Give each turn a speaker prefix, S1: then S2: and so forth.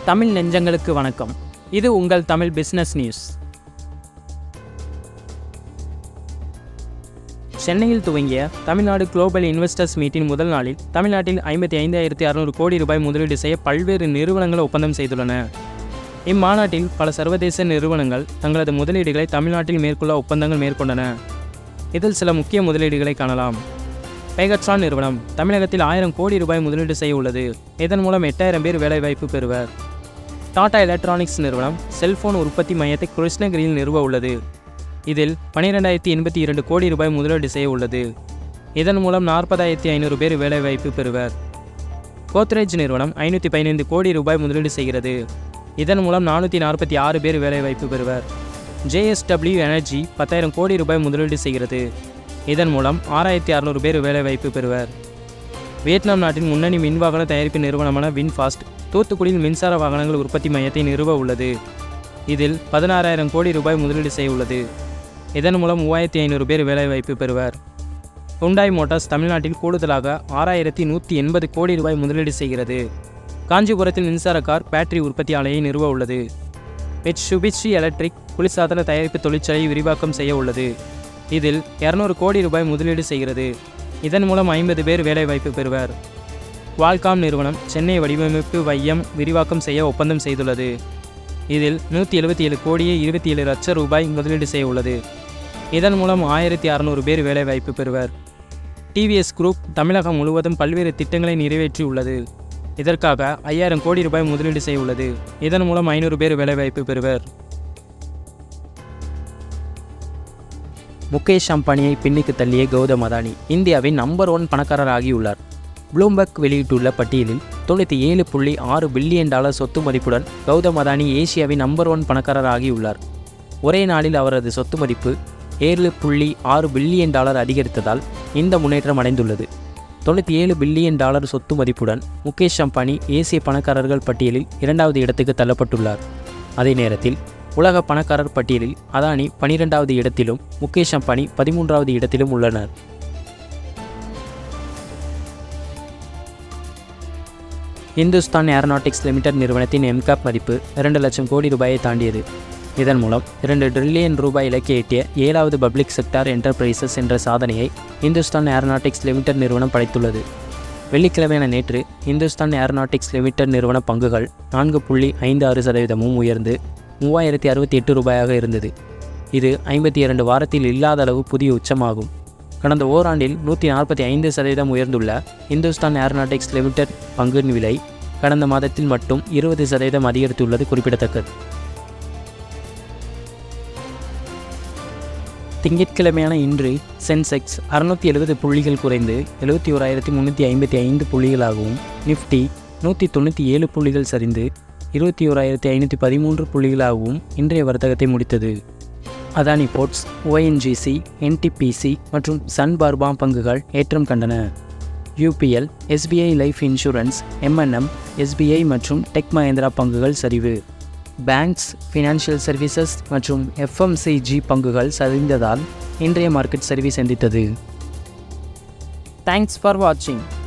S1: தமிழ் நெஞ்சங்களுக்கு வணக்கம் இது உங்கள் தமிழ் பிஸ்னஸ் நியூஸ் சென்னையில் துவங்கிய தமிழ்நாடு குளோபல் இன்வெஸ்டர்ஸ் மீட்டின் முதல் நாளில் தமிழ்நாட்டில் ஐம்பத்தி ஐந்தாயிரத்தி அறுநூறு கோடி ரூபாய் முதலீடு செய்ய பல்வேறு நிறுவனங்கள் ஒப்பந்தம் செய்துள்ளன இம்மாநாட்டில் பல சர்வதேச நிறுவனங்கள் தங்களது முதலீடுகளை தமிழ்நாட்டில் மேற்கொள்ள ஒப்பந்தங்கள் மேற்கொண்டன இதில் சில முக்கிய முதலீடுகளை காணலாம் பெகட்ரான் நிறுவனம் தமிழகத்தில் ஆயிரம் கோடி ரூபாய் முதலீடு செய்ய உள்ளது இதன் மூலம் எட்டாயிரம் பேர் வேலைவாய்ப்பு பெறுவர் டாடா எலக்ட்ரானிக்ஸ் நிறுவனம் செல்போன் உற்பத்தி மையத்தை கிருஷ்ணகிரியில் நிறுவ உள்ளது இதில் பன்னிரெண்டாயிரத்தி எண்பத்தி இரண்டு கோடி ரூபாய் முதலீடு செய்ய உள்ளது இதன் மூலம் நாற்பதாயிரத்தி ஐநூறு பேர் வேலைவாய்ப்பு பெறுவர் கோத்ரேஜ் நிறுவனம் ஐநூற்றி பதினைந்து கோடி ரூபாய் முதலீடு செய்கிறது இதன் மூலம் நானூற்றி நாற்பத்தி ஆறு பேர் வேலைவாய்ப்பு பெறுவர் ஜேஎஸ்டபிள்யூ எனர்ஜி பத்தாயிரம் கோடி ரூபாய் முதலீடு செய்கிறது இதன் மூலம் ஆறாயிரத்தி அறநூறு பேர் வேலைவாய்ப்பு பெறுவர் வியட்நாம் நாட்டின் முன்னணி மின்வாகன தயாரிப்பு நிறுவனமான வின்ஃபாஸ்ட் தூத்துக்குடியில் மின்சார வாகனங்கள் உற்பத்தி மையத்தை நிறுவ உள்ளது இதில் பதினாறாயிரம் கோடி ரூபாய் முதலீடு செய்ய உள்ளது இதன் மூலம் மூவாயிரத்தி ஐநூறு பேர் வேலைவாய்ப்பு பெறுவர் ஹுண்டாய் மோட்டார்ஸ் தமிழ்நாட்டில் கூடுதலாக ஆறாயிரத்தி நூற்றி எண்பது கோடி ரூபாய் முதலீடு செய்கிறது காஞ்சிபுரத்தில் மின்சார கார் பேட்டரி உற்பத்தி ஆலையை நிறுவ உள்ளது மிட்சுபிஷி எலக்ட்ரிக் குளிர்சாதன தயாரிப்பு தொழிற்சாலையை விரிவாக்கம் செய்ய உள்ளது இதில் இரநூறு கோடி ரூபாய் முதலீடு செய்கிறது இதன் மூலம் ஐம்பது பேர் வேலைவாய்ப்பு பெறுவர் வால்காம் நிறுவனம் சென்னை வடிவமைப்பு மையம் விரிவாக்கம் செய்ய ஒப்பந்தம் செய்துள்ளது இதில் நூற்றி எழுபத்தி ஏழு கோடியே இருபத்தி ஏழு லட்சம் ரூபாய் முதலீடு செய்ய உள்ளது இதன் மூலம் ஆயிரத்தி அறநூறு பேர் வேலைவாய்ப்பு பெறுவர் டிவிஎஸ் குரூப் தமிழகம் முழுவதும் பல்வேறு திட்டங்களை நிறைவேற்றியுள்ளது இதற்காக ஐயாயிரம் கோடி ரூபாய் முதலீடு செய்ய உள்ளது இதன் மூலம் ஐநூறு பேர் வேலைவாய்ப்பு பெறுவர் முகேஷ் அம்பானியை பின்னுக்கு தள்ளிய கௌதம் அதானி இந்தியாவின் நம்பர் ஒன் பணக்காரர் ஆகியுள்ளார் ப்ளூம்பர்க் வெளியிட்டுள்ள பட்டியலில் தொண்ணூற்றி ஏழு புள்ளி ஆறு பில்லியன் டாலர் சொத்து மதிப்புடன் கௌதம் அதானி ஏசியாவின் நம்பர் ஒன் பணக்காரர் ஆகியுள்ளார் ஒரே நாளில் அவரது சொத்து மதிப்பு ஏழு புள்ளி ஆறு பில்லியன் டாலர் அதிகரித்ததால் இந்த முன்னேற்றம் அடைந்துள்ளது தொண்ணூற்றி ஏழு பில்லியன் டாலர் சொத்து மதிப்புடன் முகேஷ் அம்பானி ஏசிய பணக்காரர்கள் பட்டியலில் இரண்டாவது இடத்துக்கு தள்ளப்பட்டுள்ளார் அதே நேரத்தில் உலக பணக்காரர் பட்டியலில் அதானி பனிரெண்டாவது இடத்திலும் முகேஷ் அம்பானி பதிமூன்றாவது இடத்திலும் உள்ளனர் இந்துஸ்தான் ஏரோநாட்டிக்ஸ் லிமிடெட் நிறுவனத்தின் எம்காப் மதிப்பு இரண்டு லட்சம் கோடி ரூபாயை தாண்டியது இதன் மூலம் இரண்டு ட்ரில்லியன் ரூபாய் இலக்கை எட்டிய ஏழாவது பப்ளிக் செக்டார் என்டர்பிரைசஸ் என்ற சாதனையை இந்துஸ்தான் ஏரோநாட்டிக்ஸ் லிமிடெட் நிறுவனம் படைத்துள்ளது வெள்ளிக்கிழமையான நேற்று இந்துஸ்தான் ஏரோநாட்டிக்ஸ் லிமிடெட் நிறுவன பங்குகள் நான்கு புள்ளி ஐந்து ஆறு சதவீதமும் உயர்ந்து மூவாயிரத்தி அறுபத்தி எட்டு ரூபாயாக இருந்தது இது ஐம்பத்தி இரண்டு வாரத்தில் இல்லாத அளவு புதிய உச்சமாகும் கடந்த ஓராண்டில் நூற்றி நாற்பத்தி ஐந்து சதவீதம் உயர்ந்துள்ள இந்துஸ்தான் ஏரோநாட்டிக்ஸ் லிமிடெட் பங்கின் விலை கடந்த மாதத்தில் மட்டும் இருபது சதவீதம் அதிகரித்துள்ளது குறிப்பிடத்தக்கது திங்கட்கிழமையான இன்று சென்செக்ஸ் அறுநூற்றி எழுபது புள்ளிகள் குறைந்து எழுபத்தி ஓராயிரத்தி முந்நூற்றி ஐம்பத்தி ஐந்து புள்ளிகளாகவும் நிஃப்டி நூற்றி தொண்ணூற்றி ஏழு புள்ளிகள் சரிந்து இருபத்தி ஓராயிரத்தி ஐநூற்றி பதிமூன்று புள்ளிகளாகவும் இன்றைய வர்த்தகத்தை முடித்தது அதானி போர்ட்ஸ் ஓஎன்ஜிசி என்டிபிசி மற்றும் சன் பார்பா பங்குகள் ஏற்றம் கண்டன யூபிஎல் எஸ்பிஐ லைஃப் இன்சூரன்ஸ் எம்என்எம் எஸ்பிஐ மற்றும் டெக் மஹேந்திரா பங்குகள் சரிவு பேங்க்ஸ் ஃபினான்ஷியல் சர்வீசஸ் மற்றும் எஃப்எம்சிஜி பங்குகள் சரிந்ததால் இன்றைய மார்க்கெட் சரிவை சந்தித்தது தேங்க்ஸ் ஃபார் வாட்சிங்